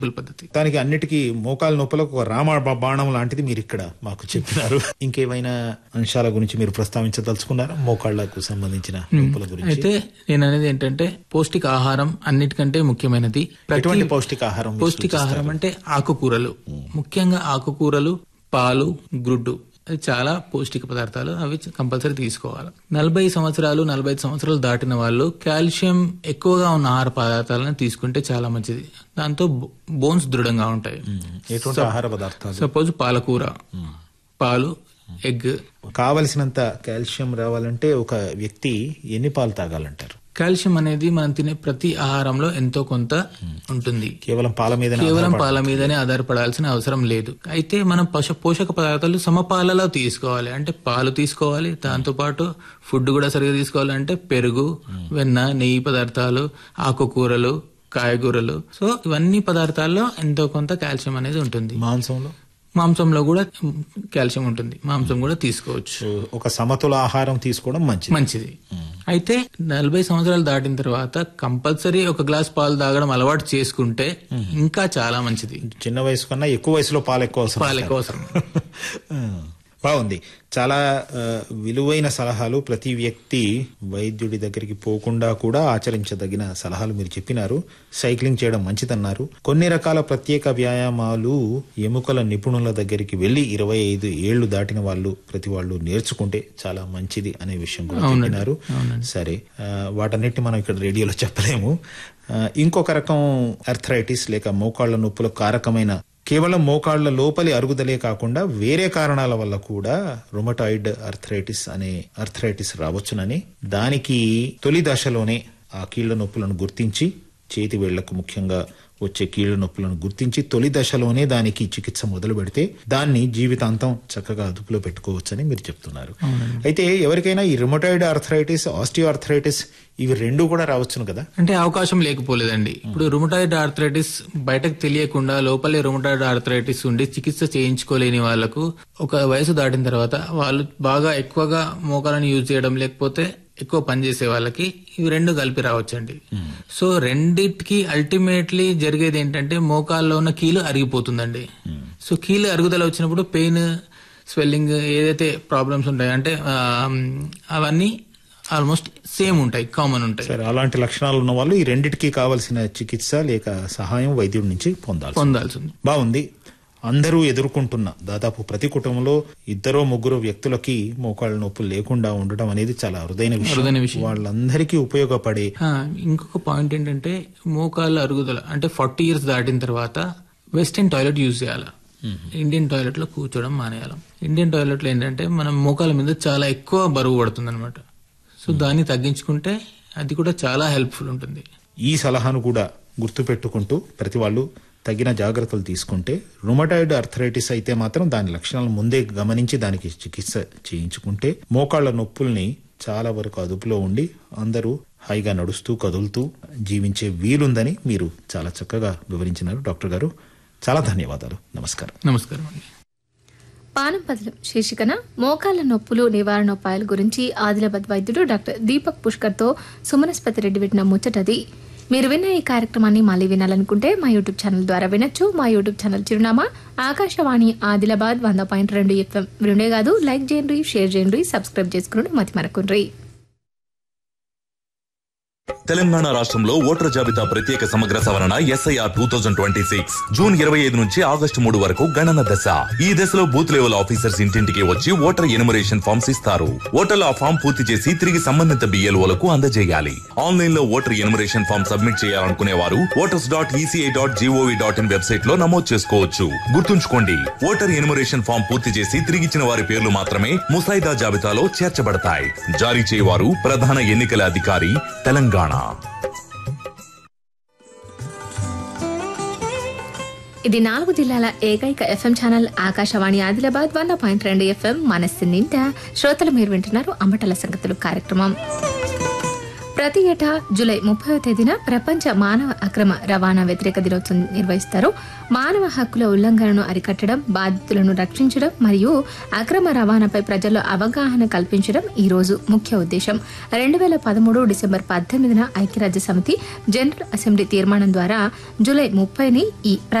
పద్ధతి దానికి అన్నిటికీ మోకాలు నొప్పులకు ఒక రామ బ- బాణం లాంటిది మీరు ఇక్కడ మాకు చెప్పినారు ఇంకేమైనా అంశాల గురించి మీరు ప్రస్తావించదలుచుకున్నారా మోకాళ్లకు సంబంధించిన నొప్పుల గురించి అయితే నేను అనేది ఏంటంటే పౌష్టిక ఆహారం అన్నిటికంటే ముఖ్యమైనది ప్రతి- ఎటువంటి పౌష్టికాహారం మీరు పౌష్టికాహారం అంటే ఆకుకూరలు ముఖ్యంగా ఆకుకూరలు పాలు గుడ్డు అది చాలా పౌష్టిక పదార్థాలు అవి కంపల్సరీ తీసుకోవాలి నలభై సంవత్సరాలు నలభై ఐదు సంవత్సరాలు దాటిన వాళ్ళు కాల్షియం ఎక్కువగా ఉన్న ఆహార పదార్థాలను తీసుకుంటే చాలా మంచిది దాంతో బోన్స్ దృఢంగా ఉంటాయి ఎటువంటి ఆహార పదార్థాలు సపోజ్ పాలకూర పాలు ఎగ్ కావలసినంత కాల్షియం రావాలంటే ఒక వ్యక్తి ఎన్ని పాలు తాగాలంటారు కాల్షియం అనేది మనం తినే ప్రతి ఆహారంలో ఎంతో కొంత ఉంటుంది కేవలం పాల మీద కేవలం పాల మీదనే ఆధారపడాల్సిన అవసరం లేదు అయితే మనం పశు పోషక పదార్థాలు సమపాలలో తీసుకోవాలి అంటే పాలు తీసుకోవాలి దాంతో పాటు ఫుడ్ కూడా సరిగా తీసుకోవాలి అంటే పెరుగు వెన్న నెయ్యి పదార్థాలు ఆకుకూరలు కాయగూరలు సో ఇవన్నీ పదార్థాల్లో ఎంతో కొంత కాల్షియం అనేది ఉంటుంది మాంసంలో మాంసంలో కూడా కాల్షియం ఉంటుంది మాంసం కూడా తీసుకోవచ్చు సో ఒక సమతుల ఆహారం తీసుకోవడం మంచిది మంచిది అయితే నలభై సంవత్సరాలు దాటిన తర్వాత కంపల్సరీ ఒక గ్లాస్ పాలు తాగడం అలవాటు చేసుకుంటే ఇంకా చాలా మంచిది చిన్న వయసు కన్నా ఎక్కువ వయసులో పాలు ఎక్కువ అవసరం పాలు ఎక్కువ అవసరం ఆ, బాగుంది చాలా ఆ, విలువైన సలహాలు ప్రతి వ్యక్తి వైద్యుడి దగ్గరికి పోకుండా కూడా ఆచరించదగిన సలహాలు మీరు చెప్పినారు సైక్లింగ్ చేయడం మంచిదన్నారు కొన్ని రకాల ప్రత్యేక వ్యాయామాలు ఎముకల నిపుణుల దగ్గరికి వెళ్లి ఇరవై ఐదు ఏళ్లు దాటిన వాళ్ళు ప్రతి వాళ్ళు నేర్చుకుంటే చాలా మంచిది అనే విషయం కూడా చెప్పినారు సరే ఆ, వాటన్నిటిని మనం ఇక్కడ రేడియోలో చెప్పలేము ఆ, ఇంకొక రకం అర్థరైటిస్ లేక మోకాళ్ల నొప్పుల కారకమైన కేవలం మోకాళ్ల లోపలి అరుగుదలే కాకుండా వేరే కారణాల వల్ల కూడా రుమటాయిడ్ అర్థరైటిస్ అనే అర్థరైటిస్ రావచ్చునని దానికి తొలి దశలోనే ఆ కీళ్ల నొప్పులను గుర్తించి చేతి వేళ్లకు ముఖ్యంగా వచ్చే కీళ్ల నొప్పులను గుర్తించి తొలి దశలోనే దానికి చికిత్స మొదలు పెడితే దాన్ని జీవితాంతం చక్కగా అదుపులో పెట్టుకోవచ్చని మీరు చెప్తున్నారు అయితే ఎవరికైనా ఈ రుమటాయిడ్ ఆర్థరైటిస్ ఆస్టియో ఆర్థరైటిస్ ఇవి రెండు కూడా రావచ్చును కదా అంటే అవకాశం లేకపోలేదండి ఇప్పుడు రుమటాయిడ్ ఆర్థరైటిస్ బయటకు తెలియకుండా లోపలే రుమటాయిడ్ ఆర్థరైటిస్ ఉండి చికిత్స చేయించుకోలేని వాళ్ళకు ఒక వయసు దాటిన తర్వాత వాళ్ళు బాగా ఎక్కువగా మోకాలను యూజ్ చేయడం లేకపోతే ఎక్కువ పనిచేసే వాళ్ళకి ఇవి రెండు కలిపి రావచ్చండి సో రెండిటికి అల్టిమేట్లీ జరిగేది ఏంటంటే మోకాల్లో ఉన్న కీలు అరిగిపోతుందండి సో కీలు అరుగుదల వచ్చినప్పుడు పెయిన్ స్వెల్లింగ్ ఏదైతే ప్రాబ్లమ్స్ ఉంటాయి అంటే ఆ, అవన్నీ ఆల్మోస్ట్ సేమ్ ఉంటాయి కామన్ ఉంటాయి సరే అలాంటి లక్షణాలు ఉన్న వాళ్ళు ఈ రెండిటికి కావలసిన చికిత్స లేక సహాయం వైద్యుడి నుంచి పొందాలి పొందాల్సి ఉంది బాగుంది అందరూ ఎదుర్కొంటున్న దాదాపు ప్రతి కుటుంబంలో ఇద్దరో ముగ్గురు వ్యక్తులకి మోకాళ్ళ నొప్పులు లేకుండా ఉండడం అనేది చాలా అరుదైన అరుదైన విషయం విషయం. వాళ్ళందరికీ ఉపయోగపడే ఆ, ఇంకొక పాయింట్ ఏంటంటే మోకాళ్ళ అరుగుదల అంటే ఫార్టీ ఇయర్స్ దాటిన తర్వాత వెస్టర్న్ టాయిలెట్ యూజ్ చేయాలి ఇండియన్ టాయిలెట్ లో కూర్చోవడం మానేయాలి ఇండియన్ టాయిలెట్ లో ఏంటంటే మనం మోకాల మీద చాలా ఎక్కువ బరువు పడుతుంది అనమాట సో దాన్ని తగ్గించుకుంటే అది కూడా చాలా హెల్ప్ఫుల్ ఉంటుంది ఈ సలహాను కూడా గుర్తుపెట్టుకుంటూ ప్రతి వాళ్ళు తగిన జాగ్రత్తలు తీసుకుంటే రుమటాయిడ్ అర్థరైటిస్ అయితే మాత్రం దాని లక్షణాలు ముందే గమనించి దానికి చికిత్స చేయించుకుంటే మోకాళ్ల నొప్పుల్ని చాలా వరకు అదుపులో ఉండి అందరూ హాయిగా నడుస్తూ కదులుతూ జీవించే వీలుందని మీరు చాలా చక్కగా వివరించినారు డాక్టర్ గారు చాలా ధన్యవాదాలు నమస్కారం నమస్కారం అండి పానంపదలం శీర్షికన మోకాళ్ల నొప్పులు నివారణోపాయాల గురించి ఆదిలాబాద్ వైద్యుడు డాక్టర్ దీపక్ పుష్కర్తో సుమనస్పతి రెడ్డి పెట్టిన ముచ్చటది మీరు విన్న ఈ కార్యక్రమాన్ని మళ్ళీ వినాలనుకుంటే మా యూట్యూబ్ ఛానల్ ద్వారా వినొచ్చు మా యూట్యూబ్ ఛానల్ చిరునామా ఆకాశవాణి ఆదిలాబాద్ వంద పాయింట్ రెండు ఎఫ్ఎం వినుడే కాదు లైక్ చేయండి షేర్ చేయండి సబ్స్క్రైబ్ చేసుకుని మతి మరకుండ్రి తెలంగాణ రాష్ట్రంలో ఓటర్ జాబితా ప్రత్యేక సమగ్ర సవరణ SIR two thousand twenty six June ఇరవై ఐదు నుంచి ఆగస్టు మూడు వరకు గణన దశ ఈ దశలో బూత్ లెవెల్ ఆఫీసర్స్ ఇంటింటికి వచ్చి ఓటర్ ఎనుమరేషన్ ఫామ్స్ ఇస్తారు ఓటర్లు ఆ ఫామ్ పూర్తి చేసి తిరిగి సంబంధిత బిఎల్ఓలకు అందజేయాలి ఆన్లైన్ లో ఓటర్ ఎనుమరేషన్ ఫామ్ సబ్మిట్ చేయాలనుకునే వారు voters dot ECI dot GOV dot in website లో నమోదు చేసుకోవచ్చు గుర్తుంచుకోండి ఓటర్ ఎనుమరేషన్ ఫామ్ పూర్తి చేసి తిరిగిచ్చిన వారి పేర్లు మాత్రమే ముసాయిదా జాబితాలో చేర్చబడతాయి జారీ చేయవారు ప్రధాన ఎన్నికల అధికారి తెలంగాణ ఇది నాలుగు జిల్లాల ఏకైక ఎఫ్ఎం ఛానల్ ఆకాశవాణి ఆదిలాబాద్ వంద పాయింట్ రెండు ఎఫ్ఎం మనస్సు నిండా శ్రోతలు మీరు వింటున్నారు అంబటల సంగతులు కార్యక్రమం ప్రతి ఏటా జూలై ముప్పై తేదీన ప్రపంచ మానవ అక్రమ రవాణా వ్యతిరేక దినోత్సవం నిర్వహిస్తారు మానవ హక్కుల ఉల్లంఘనను అరికట్టడం బాధితులను రక్షించడం మరియు అక్రమ రవాణాపై ప్రజల్లో అవగాహన కల్పించడం ఈ రోజు ముఖ్య ఉద్దేశం రెండు వేల పదమూడు డిసెంబర్ పద్దెనిమిదిన ఐక్యరాజ్య సమితి జనరల్ అసెంబ్లీ తీర్మానం ద్వారా జూలై ముప్పైని ఈ